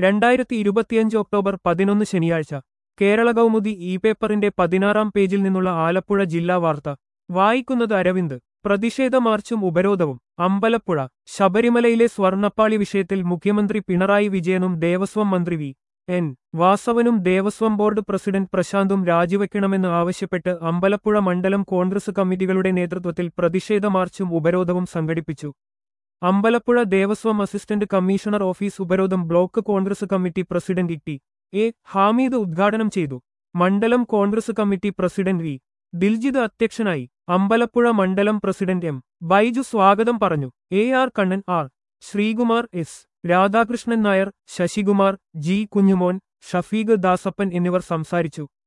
രണ്ടായിരത്തി ഇരുപത്തിയഞ്ച് ഒക്ടോബർ പതിനൊന്ന് ശനിയാഴ്ച കേരള കൗമുദി ഇ പേപ്പറിന്റെ പതിനാറാം പേജിൽ നിന്നുള്ള ആലപ്പുഴ ജില്ലാ വാർത്ത വായിക്കുന്നത് അരവിന്ദ് പ്രതിഷേധ മാർച്ചും ഉപരോധവും അമ്പലപ്പുഴ ശബരിമലയിലെ സ്വർണ്ണപ്പാളി വിഷയത്തിൽ മുഖ്യമന്ത്രി പിണറായി വിജയനും ദേവസ്വം മന്ത്രി വി എൻ വാസവനും ദേവസ്വം ബോർഡ് പ്രസിഡന്റ് പ്രശാന്തും രാജിവെക്കണമെന്ന് ആവശ്യപ്പെട്ട് അമ്പലപ്പുഴ മണ്ഡലം കോൺഗ്രസ് കമ്മിറ്റികളുടെ നേതൃത്വത്തിൽ പ്രതിഷേധ മാർച്ചും ഉപരോധവും സംഘടിപ്പിച്ചു Ambalappuzha Devaswom assistant commissioner office ഉപരോധം block Congress committee president T A Hameed ഉദ്ഘാടനം ചെയ്തു മണ്ഡലം Congress committee president V Diljith അധ്യക്ഷനായി അമ്പലപ്പുഴ മണ്ഡലം പ്രസിഡന്റ് എം ബൈജു സ്വാഗതം പറഞ്ഞു A R Kannan R Sreekumar S Radhakrishnan Nair Sasikumar G Kunjumon Shafeeq Dasappan എന്നിവർ സംസാരിച്ചു